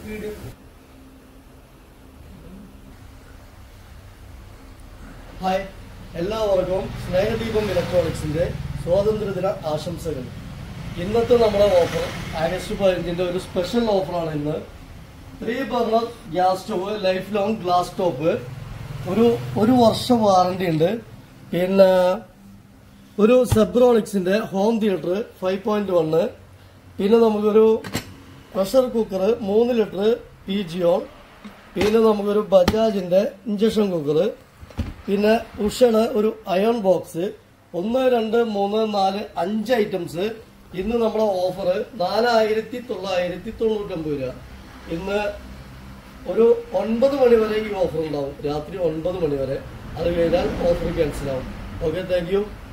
video hi എല്ലാവർക്കും സ്നേഹദീപം ഇലക്ട്രോണിക്സിന്റെ സ്വാതന്ത്ര്യദിന ആശംസകൾ ഇന്നത്തെ നമ്മുടെ ഓഫർ ആഗസ്റ്റ് പതിനഞ്ചിന്റെ ഒരു സ്പെഷ്യൽ ഓഫറാണ് ഇന്ന് three burner gas stove life long glass top ഒരു ഒരു വർഷം വാറണ്ടി ഉണ്ട് പിന്നെ ഒരു സെബ്രോണിക്സിന്റെ home theatre five point one പിന്നെ നമുക്കൊരു പ്രഷർ കുക്കർ മൂന്ന് ലിറ്റർ പി ജിയോൺ പിന്നെ നമുക്കൊരു ബജാജിന്റെ ഇഞ്ചക്ഷൻ കുക്കർ പിന്നെ ഉഷണ് ഒരു അയൺ ബോക്സ് ഒന്ന് രണ്ട് മൂന്ന് നാല് അഞ്ച് ഐറ്റംസ് ഇന്ന് നമ്മുടെ ഓഫർ നാലായിരത്തി തൊള്ളായിരത്തി തൊണ്ണൂറ്റൊമ്പത് രൂപ ഇന്ന് ഒരു ഒൻപത് മണി വരെ ഈ ഓഫർ ഉണ്ടാവും രാത്രി ഒൻപത് മണി വരെ അത് കഴിഞ്ഞാൽ ഓഫർ ക്യാൻസൽ ആവും ഓക്കെ താങ്ക് യു